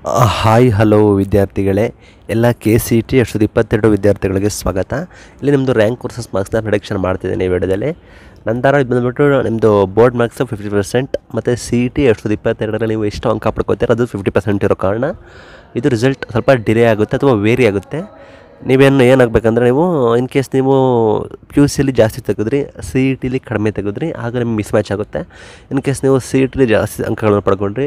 hi hello ವಿದ್ಯಾರ್ಥಿಗಳೇ ಎಲ್ಲ K C T ಎರಡು ಸಾವಿರದ ಇಪ್ಪತ್ತೆರಡು ವಿದ್ಯಾರ್ಥಿಗಳಿಗೆ ಸ್ವಾಗತ ಇಲ್ಲಿ ನಿಮ್ಮದು ರ್ಯಾಂಕ್ ವರ್ಸಸ್ ಮಾರ್ಕ್ಸ್ನ ಪ್ರೊಡಕ್ಷನ್ ಮಾಡ್ತಿದ್ದೀನಿ ಈ ವಿಡಿಯೋದಲ್ಲಿ ನಂತರ ಇದು ಬಂದುಬಿಟ್ಟು ನಿಮ್ಮದು ಬೋರ್ಡ್ ಮಾರ್ಕ್ಸು ಫಿಫ್ಟಿ ಪರ್ಸೆಂಟ್ ಮತ್ತು ಸಿ ಇ ಟಿ ಎರಡು ಸಾವಿರದ ಇಪ್ಪತ್ತೆರಡರಲ್ಲಿ ನೀವು ಎಷ್ಟು ಅಂಕ ಪಡ್ಕೋತೀರ ಅದು ಫಿಫ್ಟಿ ಪರ್ಸೆಂಟ್ ಇರೋ ಕಾರಣ ಇದು ರಿಸಲ್ಟ್ ಸ್ವಲ್ಪ ಡಿಲೇ ಆಗುತ್ತೆ ಅಥವಾ ವೇರಿ ಆಗುತ್ತೆ ನೀವೇನು ಏನಾಗಬೇಕಂದ್ರೆ ನೀವು ಇನ್ ಕೇಸ್ ನೀವು ಪಿ ಯು ಸಿಲಿ ಜಾಸ್ತಿ ತೆಗೆದ್ರಿ ಸಿ ಇ ಟಿಲಿ ಕಡಿಮೆ ತೆಗೆದ್ರಿ ಆಗ ನಿಮ್ಗೆ ಮಿಸ್ ಮ್ಯಾಚ್ ಆಗುತ್ತೆ ಇನ್ ಕೇಸ್ ನೀವು ಸಿ ಇ ಟಿಲಿ ಜಾಸ್ತಿ ಅಂಕಗಳನ್ನು ಪಡ್ಕೊಂಡ್ರಿ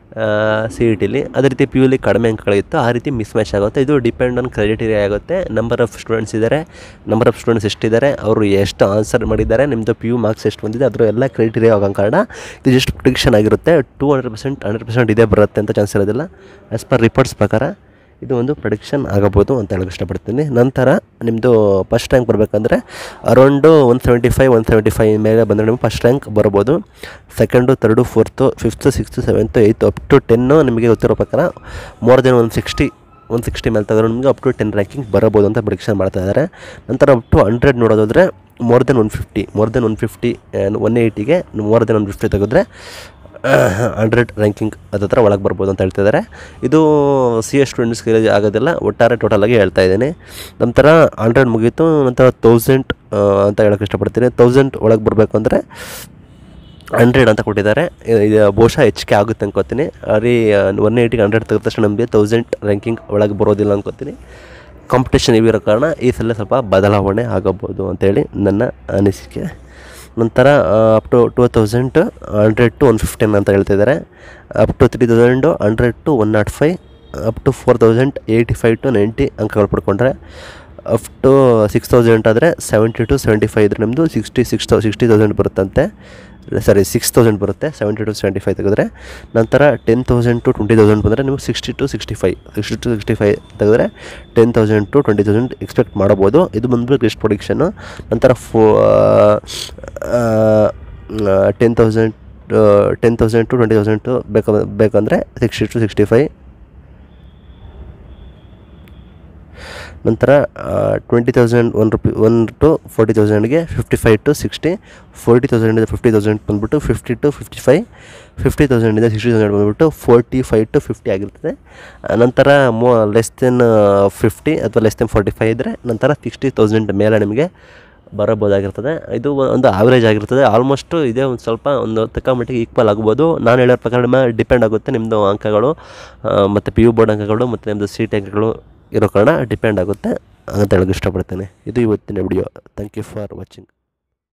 ಸಿ ಇ ಟಿಲಿ ಅದೇ ರೀತಿ ಪಿ ಯುಲಿ ಕಡಿಮೆ ಅಂಕಗಳಿತ್ತು ಆ ರೀತಿ ಮಿಸ್ ಮ್ಯಾಚ್ ಆಗುತ್ತೆ ಇದು ಡಿಪೆಂಡ್ ಆನ್ ಕ್ರೆಡಿಟೇರಿಯಾ ಆಗುತ್ತೆ ನಂಬರ್ ಆಫ್ ಸ್ಟೂಡೆಂಟ್ಸ್ ಇದ್ದಾರೆ ನಂಬರ್ ಆಫ್ ಸ್ಟೂಡೆಂಟ್ಸ್ ಎಷ್ಟಿದ್ದಾರೆ ಅವರು ಎಷ್ಟು ಆನ್ಸರ್ ಮಾಡಿದ್ದಾರೆ ನಿಮ್ಮದು ಪಿ ಯು ಮಾರ್ಕ್ಸ್ ಎಷ್ಟು ಬಂದಿದೆ ಅದರ ಎಲ್ಲ ಕ್ರೆಡಿಟೇರಿಯಾ ಆಗೋ ಕಾರಣ ಇದು ಜಸ್ಟ್ ಪ್ರಿಡಿಕ್ಷನ್ ಆಗಿರುತ್ತೆ two hundred percent hundred percent ಇದೇ ಬರುತ್ತೆ ಅಂತ ಚಾನ್ಸ್ ಇರೋದಿಲ್ಲ ಆ್ಯಸ್ ಪರ್ ರಿಪೋರ್ಟ್ಸ್ ಪ್ರಕಾರ ಇದು ಒಂದು ಪ್ರೊಡಿಕ್ಷನ್ ಆಗಬೋದು ಅಂತ ಹೇಳಕ್ಕೆ ಇಷ್ಟಪಡ್ತೀನಿ ನಂತರ ನಿಮ್ಮದು ಫಸ್ಟ್ ರ್ಯಾಂಕ್ ಬರಬೇಕಂದ್ರೆ around one seventy five one seventy five ಮೇಲೆ ಬಂದರೆ ನಿಮಗೆ ಫಸ್ಟ್ ರ್ಯಾಂಕ್ ಬರ್ಬೋದು second third fourth fifth sixth seventh eighth up to ten ನಿಮಗೆ ಗೊತ್ತಿರೋ ಪ್ರಕಾರ more than one sixty one sixty ಮೇಲೆ ತೆಗೆದ್ರೆ ನಿಮಗೆ ಅಪ್ ಟು ಟೆನ್ ರ್ಯಾಂಕಿಂಗ್ ಬರಬೋದು ಅಂತ ಪ್ರಿಡಿಕ್ಷನ್ ಮಾಡ್ತಾ ಇದ್ದಾರೆ ನಂತರ ಅಪ್ ಟು ಹಂಡ್ರೆಡ್ ನೋಡೋದಾದರೆ more than one fifty more than one fifty one ಏಯ್ಟಿಗೆ ಮೋರ್ ದೆನ್ ಒನ್ ಫಿಫ್ಟಿ ತೆಗೆದ್ರೆ ಹಂಡ್ರೆಡ್ ರ್ಯಾಂಕಿಂಗ್ ಅದ್ರ ಹತ್ರ ಒಳಗೆ ಬರ್ಬೋದು ಅಂತ ಹೇಳ್ತಿದ್ದಾರೆ ಇದು ಸಿ ಎಸ್ ಸ್ಟೂಡೆಂಟ್ಸ್ಗೆ ಆಗೋದಿಲ್ಲ ಒಟ್ಟಾರೆ ಟೋಟಲಾಗಿ ಹೇಳ್ತಾ ಇದ್ದೀನಿ ನಂತರ ಹಂಡ್ರೆಡ್ ಮುಗೀತು ನಂತರ ತೌಸಂಡ್ ಅಂತ ಹೇಳೋಕ್ಕೆ ಇಷ್ಟಪಡ್ತೀನಿ ತೌಸಂಡ್ ಒಳಗೆ ಬರಬೇಕು ಅಂದರೆ ಹಂಡ್ರೆಡ್ ಅಂತ ಕೊಟ್ಟಿದ್ದಾರೆ ಇದು ಬಹುಶಃ ಹೆಚ್ಚಿಗೆ ಆಗುತ್ತೆ ಅನ್ಕೋತೀನಿ ಅರಿ ಒನ್ ಏಯ್ಟಿಗೆ ಹಂಡ್ರೆಡ್ ತೆಗೆದ ತಕ್ಷಣ ನಮಗೆ ತೌಸಂಡ್ ರ್ಯಾಂಕಿಂಗ್ ಒಳಗೆ ಬರೋದಿಲ್ಲ ಅನ್ಕೋತೀನಿ ಕಾಂಪಿಟೇಷನ್ ಇವಿರೋ ಕಾರಣ ಈ ಸಲ ಸ್ವಲ್ಪ ಬದಲಾವಣೆ ಆಗಬಹುದು ಅಂತೇಳಿ ನನ್ನ ಅನಿಸಿಕೆ ನಂತರ up to two thousand hundred to one fifteen ಅಂತ ಹೇಳ್ತಿದ್ದಾರೆ up to three thousand hundred to one nought five up to four thousand eighty five to ninety ಅಂಕಗಳು ಪಡ್ಕೊಂಡ್ರೆ ಅಪ್ ಟು ಸಿಕ್ಸ್ ತೌಸಂಡ್ ಆದರೆ ಸೆವೆಂಟಿ ಟು ಸೆವೆಂಟಿ ಫೈವ್ ಇದ್ರೆ ನಿಮ್ಮದು sixty six thou sixty thousand ಬರುತ್ತಂತೆ sorry six thousand ಬರುತ್ತೆ seventy to seventy five ತೆಗೆದ್ರೆ ನಂತರ ten thousand to twenty thousand ಬಂದರೆ ನೀವು sixty to sixty five sixty to sixty five ತೆಗೆದ್ರೆ ten thousand to twenty thousand expect ಮಾಡ್ಬೋದು ಇದು ಬಂದ್ಬಿಟ್ಟು ಬೆಸ್ಟ್ ಪ್ರೊಡಿಕ್ಷನ್ನು ನಂತರ ಫೋ ten thousand ten thousand to twenty thousand to ಬೇಕು ಬೇಕಂದರೆ ಸಿಕ್ಸ್ಟಿ ಟು ಸಿಕ್ಸ್ಟಿ ಫೈವ್ ನಂತರ twenty thousand one rupee one to forty ತೌಸಂಡ್ಗೆ fifty five to sixty forty ತೌಸಂಡಿಂದ ಫಿಫ್ಟಿ ತೌಸಂಡ್ ಬಂದುಬಿಟ್ಟು fifty to fifty five fifty ತೌಸಂಡಿಂದ sixty thousand ಬಂದುಬಿಟ್ಟು forty five to fifty ಆಗಿರ್ತದೆ ನಂತರ ಮೋ ಲೆಸ್ ದೆನ್ ಫಿಫ್ಟಿ ಅಥವಾ less than forty five ಇದ್ದರೆ ನಂತರ ಸಿಕ್ಸ್ಟಿ ತೌಸಂಡ್ ಮೇಲೆ ನಿಮಗೆ ಬರಬೋದಾಗಿರ್ತದೆ ಇದು ಒಂದು ಆವ್ರೇಜ್ ಆಗಿರ್ತದೆ ಆಲ್ಮೋಸ್ಟು ಇದೇ ಒಂದು ಸ್ವಲ್ಪ ಒಂದು ತಕ್ಕ ಮಟ್ಟಿಗೆ ಈಕ್ವಲ್ ಆಗ್ಬೋದು ನಾನು ಹೇಳೋ ಪ್ರಕಾರ ಮೇಲೆ ಡಿಪೆಂಡ್ ಆಗುತ್ತೆ ನಿಮ್ಮದು ಅಂಕಗಳು ಮತ್ತು ಪಿ ಯು ಬೋರ್ಡ್ ಅಂಕಗಳು ಮತ್ತು ನಿಮ್ಮದು ಸಿ ಟಿ ಅಂಕಗಳು ಇರೋ ಕಾರಣ ಡಿಪೆಂಡ್ ಆಗುತ್ತೆ ಅಂತ ಹೇಳೋಕ್ಕೆ ಇಷ್ಟಪಡ್ತೇನೆ ಇದು ಇವತ್ತಿನ video thank you for watching